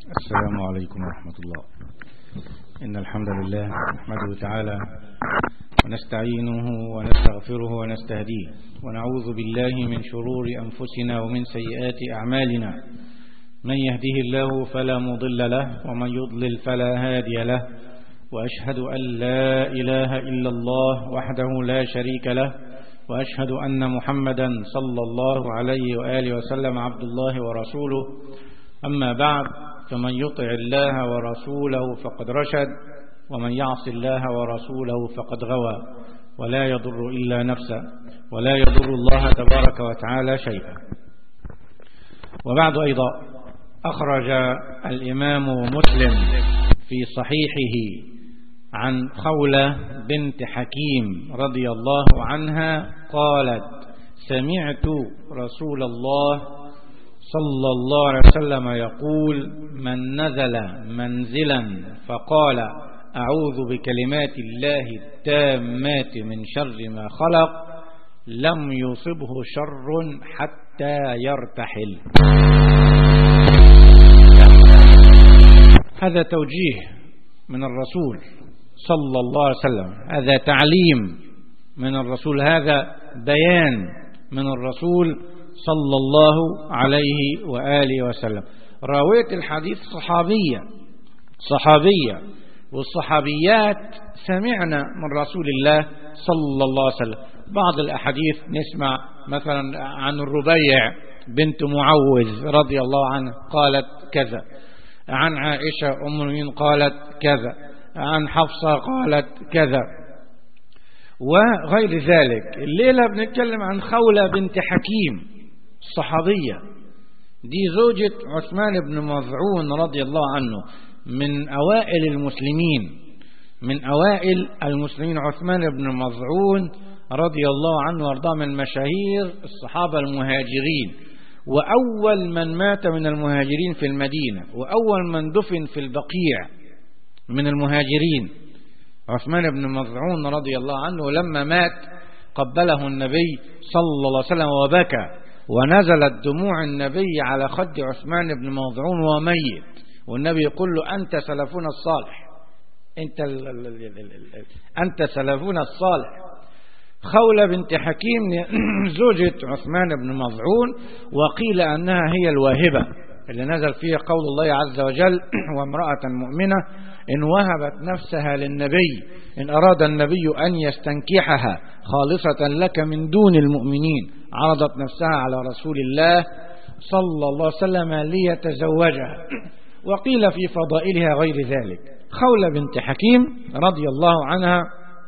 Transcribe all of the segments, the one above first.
السلام عليكم ورحمة الله إن الحمد لله نحمده تعالى ونستعينه ونستغفره ونستهديه ونعوذ بالله من شرور أنفسنا ومن سيئات أعمالنا من يهده الله فلا مضل له ومن يضلل فلا هادي له وأشهد أن لا إله إلا الله وحده لا شريك له وأشهد أن محمدا صلى الله عليه وآله وسلم عبد الله ورسوله أما بعد فمن يطع الله ورسوله فقد رشد ومن يعص الله ورسوله فقد غوى ولا يضر إلا نفسه ولا يضر الله تبارك وتعالى شيئا وبعد أيضا أخرج الإمام مسلم في صحيحه عن خولة بنت حكيم رضي الله عنها قالت سمعت رسول الله صلى الله عليه وسلم يقول من نزل منزلا فقال أعوذ بكلمات الله التامات من شر ما خلق لم يصبه شر حتى يرتحل هذا توجيه من الرسول صلى الله عليه وسلم هذا تعليم من الرسول هذا بيان من الرسول صلى الله عليه وآله وسلم راوية الحديث صحابية صحابية والصحابيات سمعنا من رسول الله صلى الله عليه وسلم بعض الأحاديث نسمع مثلا عن الربيع بنت معوذ رضي الله عنها قالت كذا عن عائشة أم المؤمنين قالت كذا عن حفصة قالت كذا وغير ذلك الليلة بنتكلم عن خولة بنت حكيم الصحابية دي زوجة عثمان بن مظعون رضي الله عنه من أوائل المسلمين من أوائل المسلمين عثمان بن مظعون رضي الله عنه وارضاه من مشاهير الصحابة المهاجرين وأول من مات من المهاجرين في المدينة وأول من دفن في البقيع من المهاجرين عثمان بن مظعون رضي الله عنه لما مات قبله النبي صلى الله عليه وسلم وبكى ونزلت دموع النبي على خد عثمان بن مظعون وميت والنبي يقول له أنت سلفنا الصالح أنت, ال ال ال ال ال أنت سلفنا الصالح خولة بنت حكيم زوجة عثمان بن مظعون وقيل أنها هي الواهبة اللي نزل فيها قول الله عز وجل وامرأة مؤمنة إن وهبت نفسها للنبي إن أراد النبي أن يستنكحها خالصة لك من دون المؤمنين عرضت نفسها على رسول الله صلى الله عليه وسلم ليتزوجها وقيل في فضائلها غير ذلك خولة بنت حكيم رضي الله عنها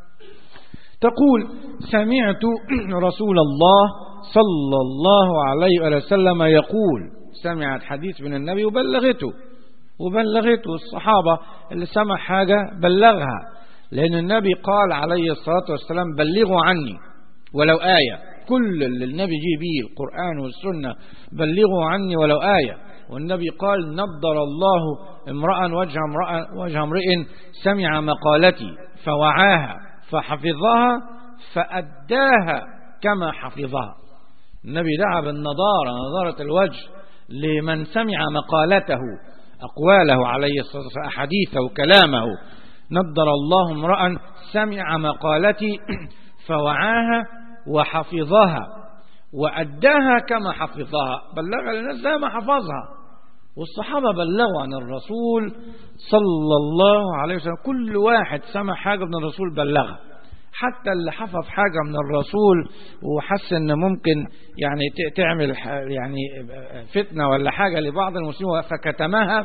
تقول سمعت رسول الله صلى الله عليه وسلم يقول سمعت حديث من النبي وبلغته وبلغته الصحابة اللي سمع حاجة بلغها لأن النبي قال عليه الصلاة والسلام بلغوا عني ولو آية كل اللي النبي جي به القرآن والسنة بلغوا عني ولو آية والنبي قال نضر الله امرأ وجه امرأ وجه امرئ سمع مقالتي فوعاها فحفظها فأداها كما حفظها النبي دعا بالنضارة نضارة الوجه لمن سمع مقالته أقواله عليه الصلاة والسلام أحاديثه وكلامه نضر الله امرأ سمع مقالتي فوعاها وحفظها وأداها كما حفظها بلغ للناس زي ما حفظها والصحابة بلغوا عن الرسول صلى الله عليه وسلم كل واحد سمع حاجة من الرسول بلغها حتى اللي حفظ حاجة من الرسول وحس ان ممكن يعني تعمل يعني فتنة ولا حاجة لبعض المسلمين فكتمها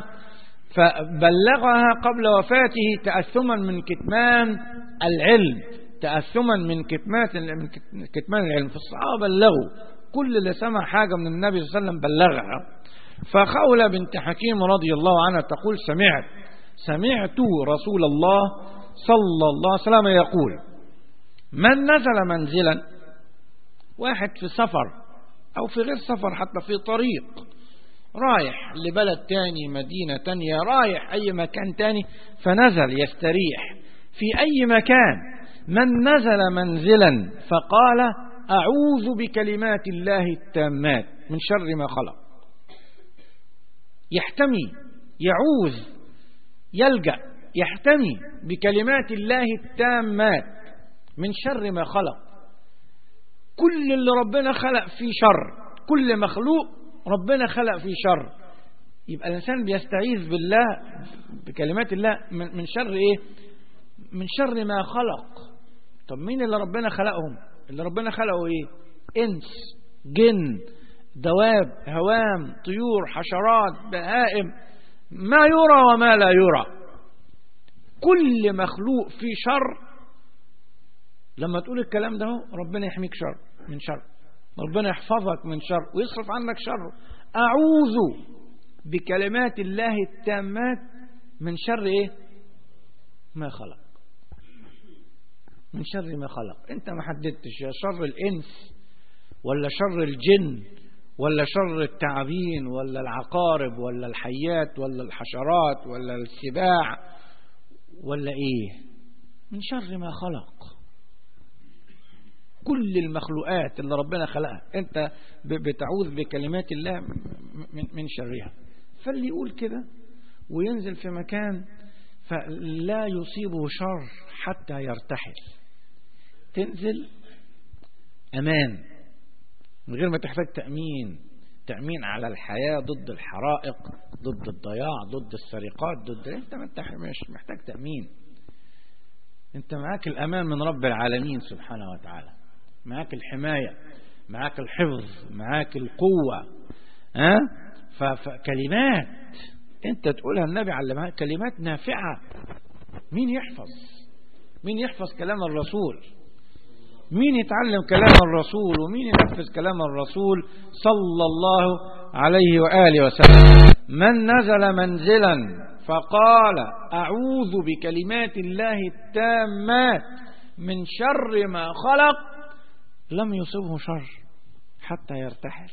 فبلغها قبل وفاته تأثما من كتمان العلم تأثما من كتمان من كتمان العلم فالصحابة بلغوا كل اللي سمع حاجة من النبي صلى الله عليه وسلم بلغها فخولة بنت حكيم رضي الله عنها تقول سمعت سمعت رسول الله صلى الله عليه وسلم يقول من نزل منزلا واحد في سفر أو في غير سفر حتى في طريق رايح لبلد تاني مدينة تانية رايح أي مكان تاني فنزل يستريح في أي مكان من نزل منزلا فقال أعوذ بكلمات الله التامات من شر ما خلق يحتمي يعوذ يلجأ يحتمي بكلمات الله التامات من شر ما خلق كل اللي ربنا خلق فيه شر كل مخلوق ربنا خلق فيه شر يبقى الإنسان بيستعيذ بالله بكلمات الله من شر إيه من شر ما خلق طب مين اللي ربنا خلقهم اللي ربنا خلقه إيه إنس جن دواب هوام طيور حشرات بهائم ما يرى وما لا يرى كل مخلوق فيه شر لما تقول الكلام ده ربنا يحميك شر من شر ربنا يحفظك من شر ويصرف عنك شر أعوذ بكلمات الله التامات من شر إيه ما خلق من شر ما خلق انت ما حددتش يا شر الانس ولا شر الجن ولا شر التعابين ولا العقارب ولا الحيات ولا الحشرات ولا السباع ولا ايه من شر ما خلق كل المخلوقات اللي ربنا خلقها انت بتعوذ بكلمات الله من شرها فاللي يقول كده وينزل في مكان فلا يصيبه شر حتى يرتحل تنزل امان من غير ما تحتاج تأمين تأمين على الحياة ضد الحرائق ضد الضياع ضد السرقات ضد انت ما انت مش محتاج تأمين انت معاك الأمان من رب العالمين سبحانه وتعالى معاك الحماية معاك الحفظ معاك القوة ها فكلمات انت تقولها النبي علمها كلمات نافعة مين يحفظ مين يحفظ كلام الرسول مين يتعلم كلام الرسول ومين ينفذ كلام الرسول صلى الله عليه وآله وسلم من نزل منزلا فقال أعوذ بكلمات الله التامات من شر ما خلق لم يصبه شر حتى يرتحل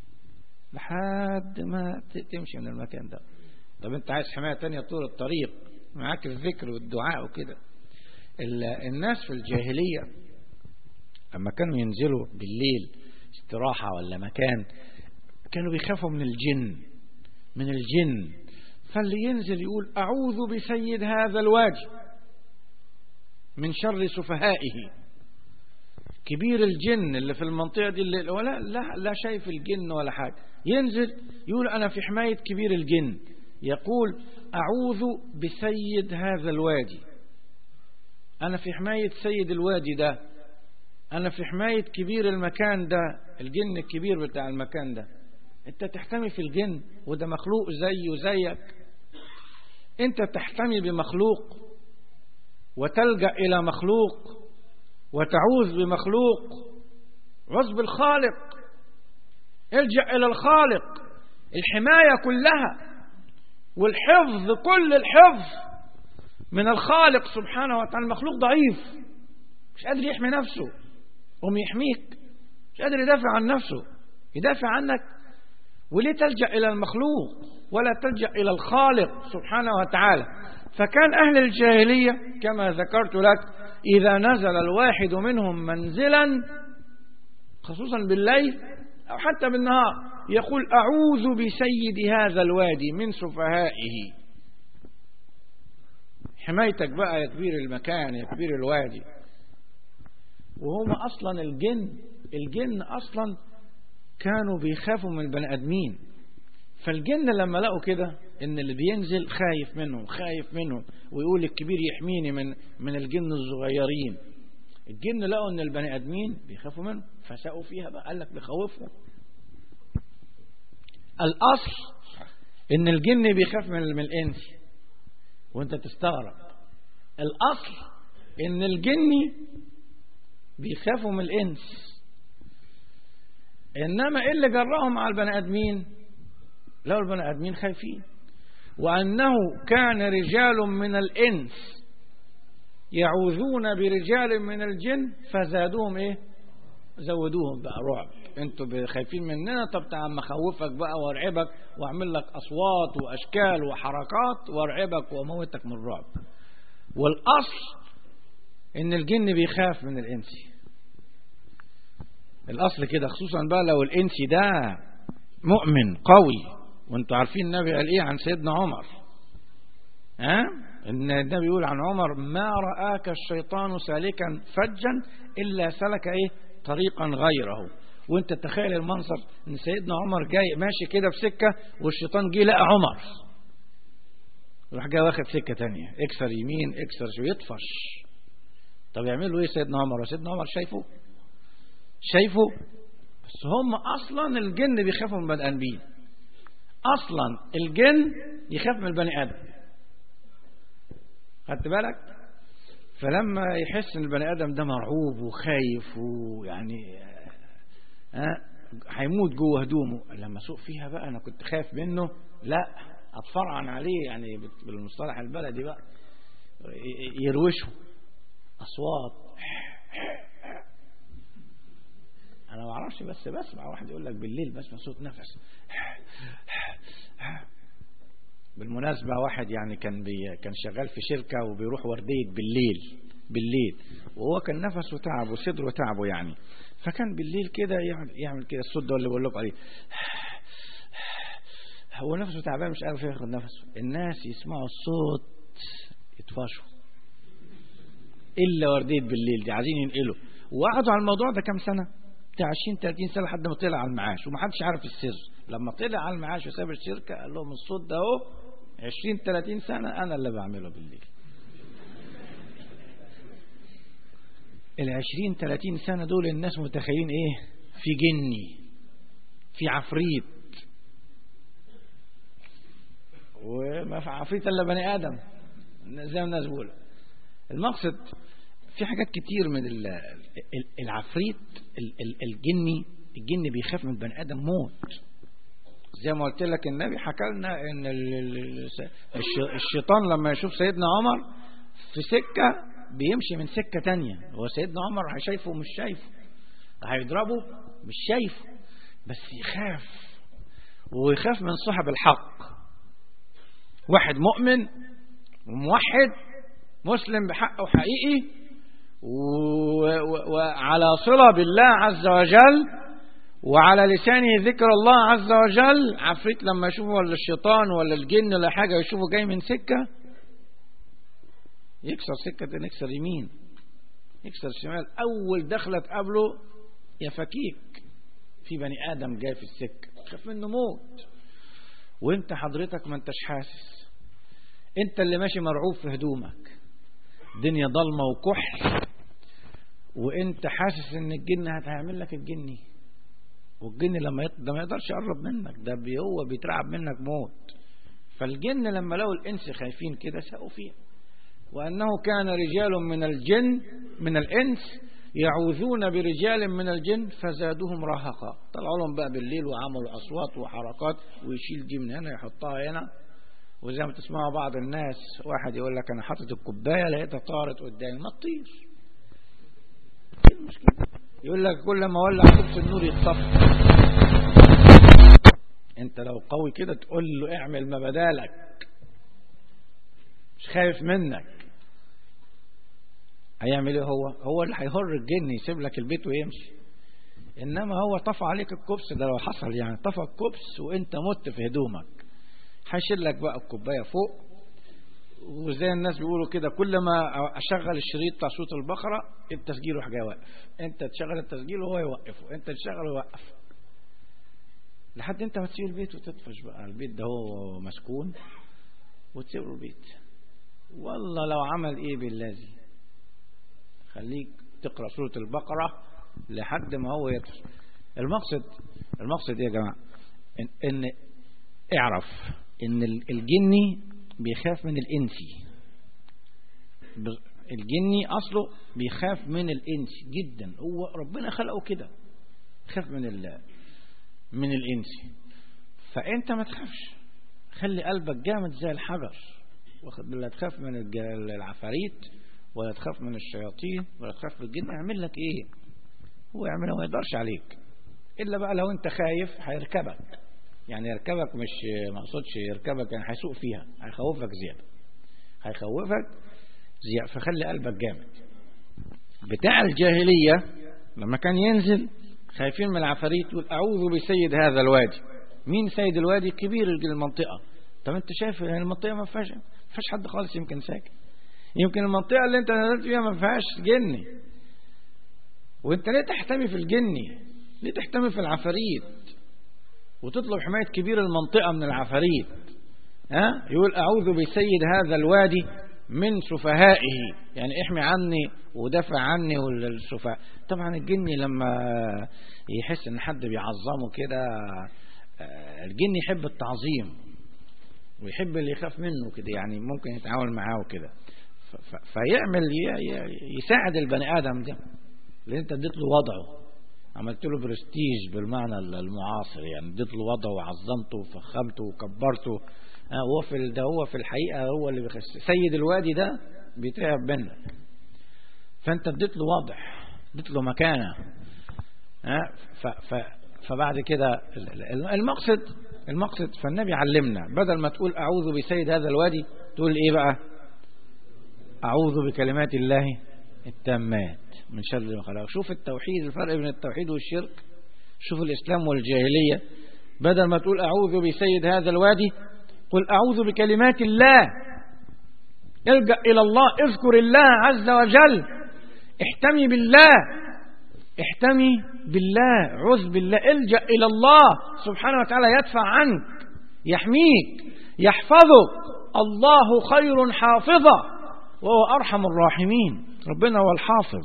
لحد ما تمشي من المكان ده طب انت عايز حماية تانية طول الطريق معاك الذكر والدعاء وكده الناس في الجاهلية لما كانوا ينزلوا بالليل استراحة ولا مكان كانوا بيخافوا من الجن من الجن فاللي ينزل يقول أعوذ بسيد هذا الوادي من شر سفهائه كبير الجن اللي في المنطقة دي اللي ولا لا, لا شايف الجن ولا حاجة ينزل يقول أنا في حماية كبير الجن يقول أعوذ بسيد هذا الوادي أنا في حماية سيد الوادي ده أنا في حماية كبير المكان ده الجن الكبير بتاع المكان ده أنت تحتمي في الجن وده مخلوق زي وزيك أنت تحتمي بمخلوق وتلجأ إلى مخلوق وتعوذ بمخلوق عوذ بالخالق الجأ إلى الخالق الحماية كلها والحفظ كل الحفظ من الخالق سبحانه وتعالى المخلوق ضعيف مش قادر يحمي نفسه قوم يحميك مش قادر يدافع عن نفسه يدافع عنك وليه تلجأ إلى المخلوق ولا تلجأ إلى الخالق سبحانه وتعالى فكان أهل الجاهلية كما ذكرت لك إذا نزل الواحد منهم منزلا خصوصا بالليل أو حتى بالنهار يقول أعوذ بسيد هذا الوادي من سفهائه حمايتك بقى يا كبير المكان يا كبير الوادي وهم أصلا الجن الجن أصلا كانوا بيخافوا من البني آدمين فالجن لما لقوا كده ان اللي بينزل خايف منهم خايف منهم ويقول الكبير يحميني من من الجن الصغيرين الجن لقوا ان البني ادمين بيخافوا منهم فسقوا فيها بقى قال لك بيخوفهم الاصل ان الجن بيخاف من من الانس وانت تستغرب الاصل ان الجن بيخافوا من الانس انما ايه اللي جرأهم على البني ادمين لو البني ادمين خايفين وأنه كان رجال من الإنس يعوذون برجال من الجن فزادوهم إيه زودوهم بقى رعب انتوا خايفين مننا طب تعال مخوفك بقى وارعبك واعمل لك اصوات واشكال وحركات وارعبك واموتك من الرعب والاصل ان الجن بيخاف من الانسي الاصل كده خصوصا بقى لو الانسي ده مؤمن قوي وانتوا عارفين النبي قال ايه عن سيدنا عمر ها ان النبي يقول عن عمر ما رآك الشيطان سالكا فجا الا سلك ايه طريقا غيره وانت تخيل المنظر ان سيدنا عمر جاي ماشي كده في سكه والشيطان جه لقى عمر راح جاي واخد سكه تانية اكسر يمين اكسر شو يطفش طب يعملوا ايه سيدنا عمر سيدنا عمر شايفه شايفه بس هم اصلا الجن بيخافوا من البني ادمين اصلا الجن يخاف من البني ادم خدت بالك فلما يحس ان البني ادم ده مرعوب وخايف ويعني ها هيموت جوه هدومه لما سوق فيها بقى انا كنت خايف منه لا اتفرعن عليه يعني بالمصطلح البلدي بقى يروشه اصوات انا ما اعرفش بس بسمع واحد يقول لك بالليل بسمع صوت نفس بالمناسبة واحد يعني كان بي كان شغال في شركة وبيروح وردية بالليل بالليل وهو كان نفسه تعب وصدره تعبه يعني فكان بالليل كده يعمل كده الصوت ده اللي بقول لكم عليه هو نفسه تعبان مش عارف ياخد نفسه الناس يسمعوا الصوت يتفاشوا الا ورديه بالليل دي عايزين ينقلوا وقعدوا على الموضوع ده كام سنه بتاع 20 30 سنه لحد ما طلع على المعاش ومحدش عارف السر لما طلع على المعاش وساب الشركه قال لهم الصوت ده اهو 20 30 سنه انا اللي بعمله بالليل ال 20 30 سنه دول الناس متخيلين ايه في جني في عفريت وما في عفريت الا بني ادم زي ما الناس بيقولوا المقصد في حاجات كتير من العفريت الجني الجن بيخاف من البني ادم موت زي ما قلت لك النبي حكى لنا ان الشيطان لما يشوف سيدنا عمر في سكة بيمشي من سكة تانية هو سيدنا عمر هيشايفه مش شايفه هيضربه مش شايفه بس يخاف ويخاف من صاحب الحق واحد مؤمن وموحد مسلم بحقه حقيقي وعلى صلة بالله عز وجل وعلى لسانه ذكر الله عز وجل عفريت لما يشوفه ولا الشيطان ولا الجن ولا حاجة يشوفه جاي من سكة يكسر سكة يكسر يمين يكسر شمال أول دخلة تقابله يا فكيك في بني آدم جاي في السكة خاف منه موت وانت حضرتك ما انتش حاسس انت اللي ماشي مرعوب في هدومك دنيا ضلمة وكحل وانت حاسس ان الجن هتعمل لك الجني والجن لما يط... ده ما يقدرش يقرب منك ده بي هو بيترعب منك موت فالجن لما لقوا الانس خايفين كده ساقوا فيه وانه كان رجال من الجن من الانس يعوذون برجال من الجن فزادوهم رهقا طلعوا لهم بقى بالليل وعملوا اصوات وحركات ويشيل دي من هنا يحطها هنا وزي ما تسمعوا بعض الناس واحد يقول لك انا حاطط الكوبايه لقيتها طارت قدامي ما تطير ايه المشكله يقول لك كل ما ولع كبس النور يتصفى انت لو قوي كده تقول له اعمل ما بدالك مش خايف منك هيعمل ايه هو هو اللي هيهر الجن يسيب لك البيت ويمشي انما هو طفى عليك الكبس ده لو حصل يعني طفى الكبس وانت مت في هدومك هيشيل لك بقى الكوبايه فوق وزي الناس بيقولوا كده كل ما اشغل الشريط بتاع صوت البقره التسجيل راح جاي واقف انت تشغل التسجيل وهو يوقفه انت تشغل ويوقف لحد انت ما تسيب البيت وتطفش بقى البيت ده هو مسكون وتسيب له البيت والله لو عمل ايه بالذي خليك تقرا سوره البقره لحد ما هو يطفش المقصد المقصد ايه يا جماعه ان, إن اعرف ان الجني بيخاف من الإنسي الجني أصله بيخاف من الإنسي جدا هو ربنا خلقه كده خاف من ال من الإنسي فأنت ما تخافش خلي قلبك جامد زي الحجر واخد لا تخاف من العفاريت ولا تخاف من الشياطين ولا تخاف من الجن يعمل لك ايه هو يعملها ما يقدرش عليك الا بقى لو انت خايف هيركبك يعني يركبك مش ما اقصدش يركبك يعني هيسوق فيها هيخوفك زيادة هيخوفك زيادة فخلي قلبك جامد بتاع الجاهلية لما كان ينزل خايفين من العفاريت يقول أعوذ بسيد هذا الوادي مين سيد الوادي كبير المنطقة طب انت شايف المنطقة ما فيهاش ما فيهاش حد خالص يمكن ساكن يمكن المنطقة اللي انت نزلت فيها ما فيهاش جني وانت ليه تحتمي في الجني ليه تحتمي في العفاريت وتطلب حماية كبير المنطقة من العفاريت ها يقول أعوذ بسيد هذا الوادي من سفهائه يعني احمي عني ودافع عني والسفهاء طبعا الجني لما يحس ان حد بيعظمه كده الجن يحب التعظيم ويحب اللي يخاف منه كده يعني ممكن يتعاون معاه وكده فيعمل يساعد البني ادم ده اللي انت اديت له وضعه عملت له برستيج بالمعنى المعاصر يعني اديت له وضعه وعظمته وفخمته وكبرته هو في ده هو في الحقيقه هو اللي بيخش سيد الوادي ده بيتعب منك فانت اديت له وضع اديت له مكانه ف ف فبعد كده المقصد المقصد فالنبي علمنا بدل ما تقول أعوذ بسيد هذا الوادي تقول إيه بقى أعوذ بكلمات الله التامات من شر ما خلق شوف التوحيد الفرق بين التوحيد والشرك شوف الإسلام والجاهلية بدل ما تقول أعوذ بسيد هذا الوادي قل أعوذ بكلمات الله الجأ إلى الله اذكر الله عز وجل احتمي بالله احتمي بالله عذ بالله الجأ إلى الله سبحانه وتعالى يدفع عنك يحميك يحفظك الله خير حافظا وهو أرحم الراحمين ربنا هو الحافظ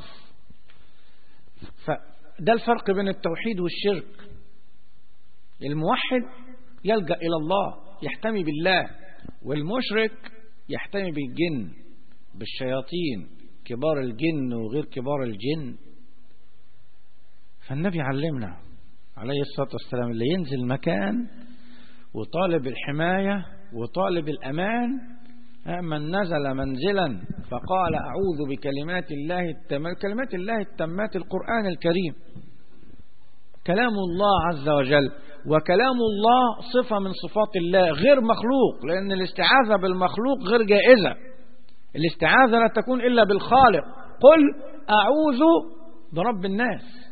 فده الفرق بين التوحيد والشرك الموحد يلجأ إلى الله يحتمي بالله والمشرك يحتمي بالجن بالشياطين كبار الجن وغير كبار الجن فالنبي علمنا عليه الصلاة والسلام اللي ينزل مكان وطالب الحماية وطالب الأمان من نزل منزلا فقال أعوذ بكلمات الله التامات كلمات الله التامات القرآن الكريم كلام الله عز وجل وكلام الله صفة من صفات الله غير مخلوق لأن الاستعاذة بالمخلوق غير جائزة الاستعاذة لا تكون إلا بالخالق قل أعوذ برب الناس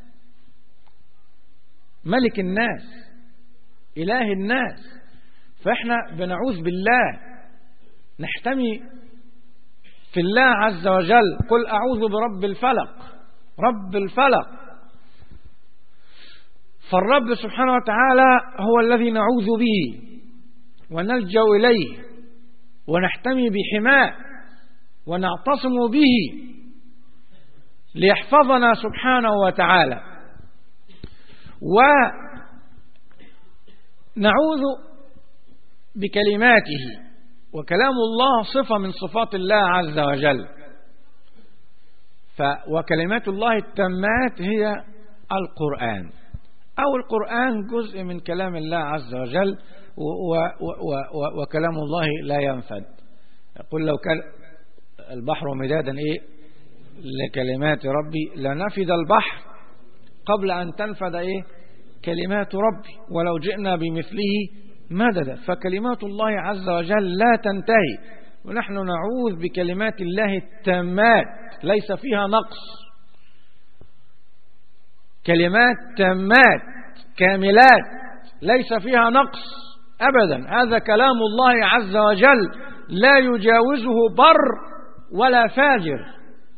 ملك الناس إله الناس فإحنا بنعوذ بالله نحتمي في الله عز وجل قل أعوذ برب الفلق رب الفلق فالرب سبحانه وتعالى هو الذي نعوذ به ونلجأ إليه ونحتمي بحماه ونعتصم به ليحفظنا سبحانه وتعالى ونعوذ بكلماته وكلام الله صفة من صفات الله عز وجل ف وكلمات الله التامات هي القرآن أو القرآن جزء من كلام الله عز وجل و و و وكلام الله لا ينفد يقول لو كان البحر مدادا إيه لكلمات ربي لنفد البحر قبل أن تنفد إيه كلمات ربي ولو جئنا بمثله مددا فكلمات الله عز وجل لا تنتهي ونحن نعوذ بكلمات الله التامات ليس فيها نقص كلمات تامات كاملات ليس فيها نقص أبدا هذا كلام الله عز وجل لا يجاوزه بر ولا فاجر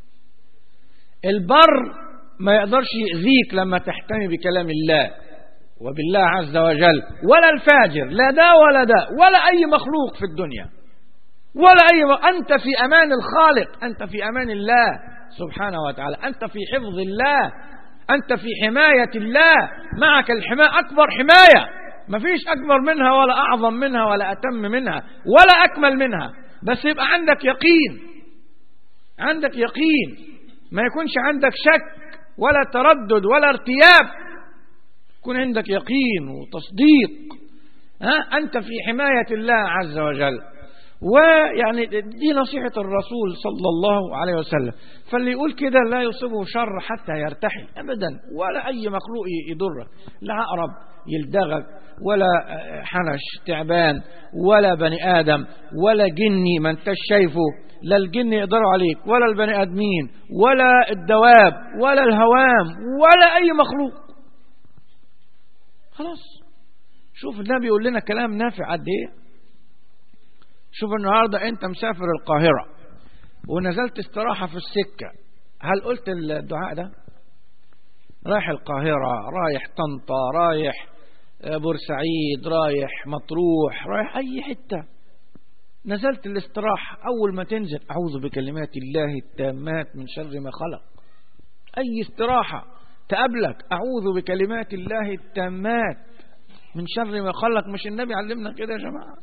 البر ما يقدرش يأذيك لما تحتمي بكلام الله وبالله عز وجل ولا الفاجر لا ده ولا ده ولا أي مخلوق في الدنيا ولا أي م... أنت في أمان الخالق أنت في أمان الله سبحانه وتعالى أنت في حفظ الله أنت في حماية الله معك الحماية أكبر حماية ما فيش أكبر منها ولا أعظم منها ولا أتم منها ولا أكمل منها بس يبقى عندك يقين عندك يقين ما يكونش عندك شك ولا تردد ولا ارتياب يكون عندك يقين وتصديق ها أنت في حماية الله عز وجل ويعني دي نصيحة الرسول صلى الله عليه وسلم فاللي يقول كده لا يصيبه شر حتى يرتحل أبدا ولا أي مخلوق يضرك لا عقرب يلدغك ولا حنش تعبان ولا بني آدم ولا جني ما انتش شايفه لا الجن يقدروا عليك ولا البني آدمين ولا الدواب ولا الهوام ولا أي مخلوق خلاص شوف النبي يقول لنا كلام نافع قد ايه شوف النهاردة انت مسافر القاهرة ونزلت استراحة في السكة هل قلت الدعاء ده رايح القاهرة رايح طنطا رايح بورسعيد رايح مطروح رايح اي حتة نزلت الاستراحة اول ما تنزل اعوذ بكلمات الله التامات من شر ما خلق اي استراحة تقابلك اعوذ بكلمات الله التامات من شر ما خلق مش النبي علمنا كده يا جماعة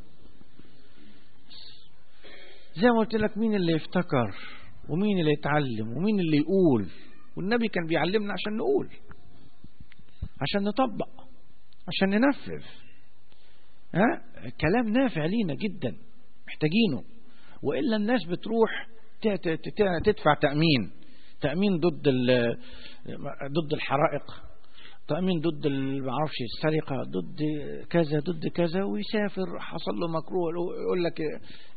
زي ما قلت لك مين اللي يفتكر ومين اللي يتعلم ومين اللي يقول والنبي كان بيعلمنا عشان نقول عشان نطبق عشان ننفذ ها كلام نافع لينا جدا محتاجينه وإلا الناس بتروح تدفع تأمين تأمين ضد ضد الحرائق تأمين ضد معرفش السرقة ضد كذا ضد كذا ويسافر حصل له مكروه يقول لك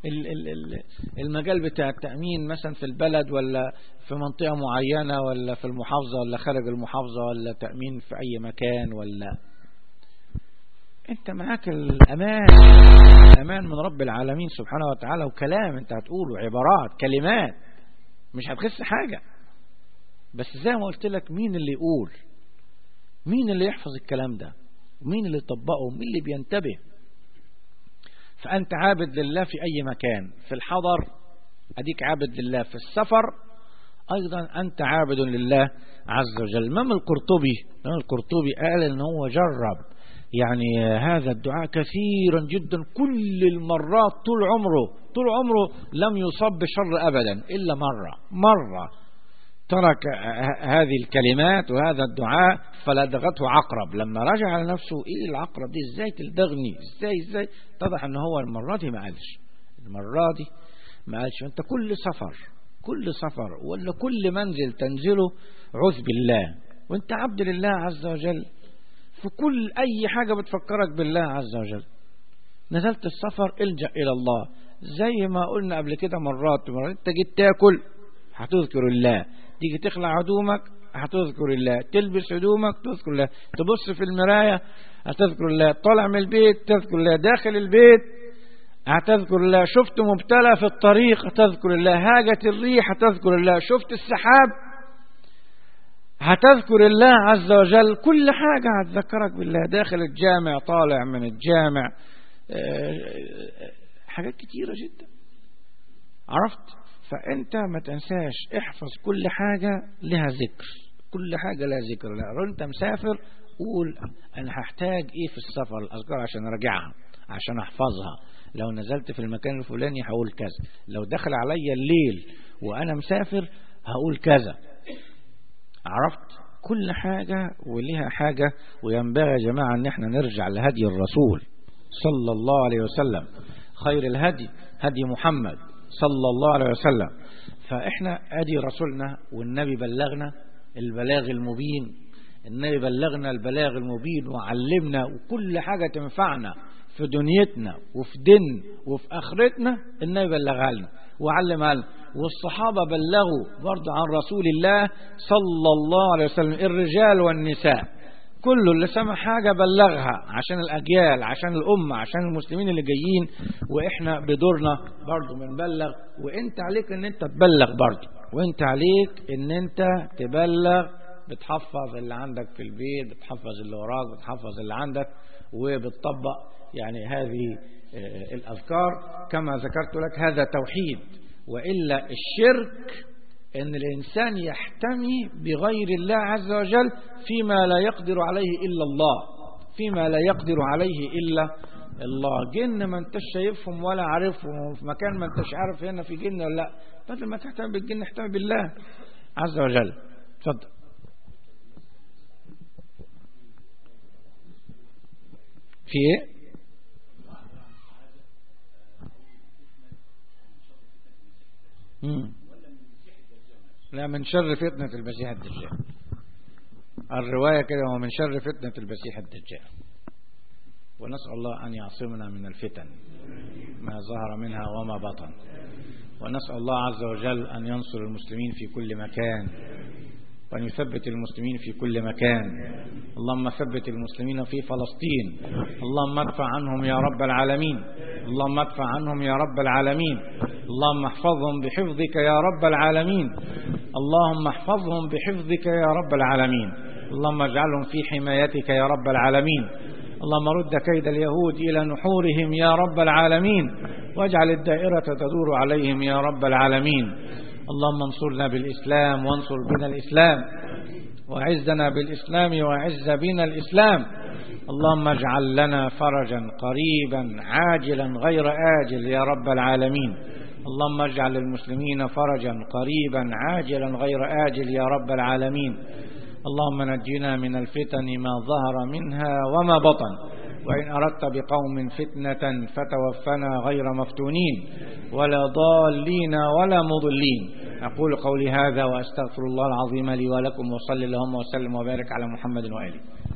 المجال بتاع التأمين مثلا في البلد ولا في منطقة معينة ولا في المحافظة ولا خارج المحافظة ولا تأمين في أي مكان ولا انت معاك الأمان الأمان من رب العالمين سبحانه وتعالى وكلام انت هتقوله عبارات كلمات مش هتخس حاجة بس زي ما قلت لك مين اللي يقول مين اللي يحفظ الكلام ده ومين اللي يطبقه مين اللي بينتبه فأنت عابد لله في أي مكان في الحضر أديك عابد لله في السفر أيضا أنت عابد لله عز وجل الإمام القرطبي الإمام القرطبي قال إن هو جرب يعني هذا الدعاء كثيرا جدا كل المرات طول عمره طول عمره لم يصب بشر أبدا إلا مرة مرة ترك هذه الكلمات وهذا الدعاء فلدغته عقرب لما رجع على نفسه ايه العقرب دي ازاي تلدغني ازاي ازاي اتضح ان هو المرة دي ما قالش المرة دي ما قالش انت كل سفر كل سفر ولا كل منزل تنزله عذ بالله وانت عبد لله عز وجل في كل اي حاجة بتفكرك بالله عز وجل نزلت السفر الجأ الى الله زي ما قلنا قبل كده مرات مرات انت جيت تاكل هتذكر الله تيجي تخلع هدومك هتذكر الله تلبس هدومك تذكر الله تبص في المراية هتذكر الله طالع من البيت تذكر الله داخل البيت هتذكر الله شفت مبتلى في الطريق هتذكر الله هاجت الريح هتذكر الله شفت السحاب هتذكر الله عز وجل كل حاجة هتذكرك بالله داخل الجامع طالع من الجامع حاجات كتيرة جدا عرفت فأنت ما تنساش احفظ كل حاجة لها ذكر كل حاجة لها ذكر لو أنت مسافر قول أنا هحتاج إيه في السفر الأذكار عشان أراجعها عشان أحفظها لو نزلت في المكان الفلاني هقول كذا لو دخل عليا الليل وأنا مسافر هقول كذا عرفت كل حاجة ولها حاجة وينبغي يا جماعة أن احنا نرجع لهدي الرسول صلى الله عليه وسلم خير الهدي هدي محمد صلى الله عليه وسلم فإحنا أدي رسولنا والنبي بلغنا البلاغ المبين النبي بلغنا البلاغ المبين وعلمنا وكل حاجة تنفعنا في دنيتنا وفي دين وفي آخرتنا النبي بلغها لنا وعلمها لنا والصحابة بلغوا برضه عن رسول الله صلى الله عليه وسلم الرجال والنساء كله اللي سمع حاجة بلغها عشان الأجيال عشان الأمة عشان المسلمين اللي جايين وإحنا بدورنا برضه بنبلغ وإنت عليك إن أنت تبلغ برضه وإنت عليك إن أنت تبلغ بتحفظ اللي عندك في البيت بتحفظ اللي وراك بتحفظ اللي عندك وبتطبق يعني هذه الأذكار كما ذكرت لك هذا توحيد وإلا الشرك ان الانسان يحتمي بغير الله عز وجل فيما لا يقدر عليه الا الله فيما لا يقدر عليه الا الله جن ما انتش شايفهم ولا عارفهم في مكان ما انتش عارف هنا في جن ولا لا بدل ما تهتم بالجن اهتم بالله عز وجل اتفضل في ايه مم. لا من شر فتنة المسيح الدجال الرواية كده هو من شر فتنة المسيح الدجال ونسأل الله أن يعصمنا من الفتن ما ظهر منها وما بطن ونسأل الله عز وجل أن ينصر المسلمين في كل مكان وأن يثبت المسلمين في كل مكان اللهم ثبت المسلمين في فلسطين اللهم ادفع عنهم يا رب العالمين اللهم ادفع عنهم يا رب العالمين اللهم احفظهم بحفظك يا رب العالمين اللهم احفظهم بحفظك يا رب العالمين اللهم اجعلهم في حمايتك يا رب العالمين اللهم رد كيد اليهود إلى نحورهم يا رب العالمين واجعل الدائرة تدور عليهم يا رب العالمين اللهم انصرنا بالإسلام وانصر بنا الإسلام وعزنا بالإسلام وعز بنا الإسلام اللهم اجعل لنا فرجا قريبا عاجلا غير آجل يا رب العالمين اللهم اجعل المسلمين فرجا قريبا عاجلا غير آجل يا رب العالمين اللهم نجنا من الفتن ما ظهر منها وما بطن وإن أردت بقوم فتنة فتوفنا غير مفتونين ولا ضالين ولا مضلين أقول قولي هذا وأستغفر الله العظيم لي ولكم وصلي اللهم وسلم وبارك على محمد وآله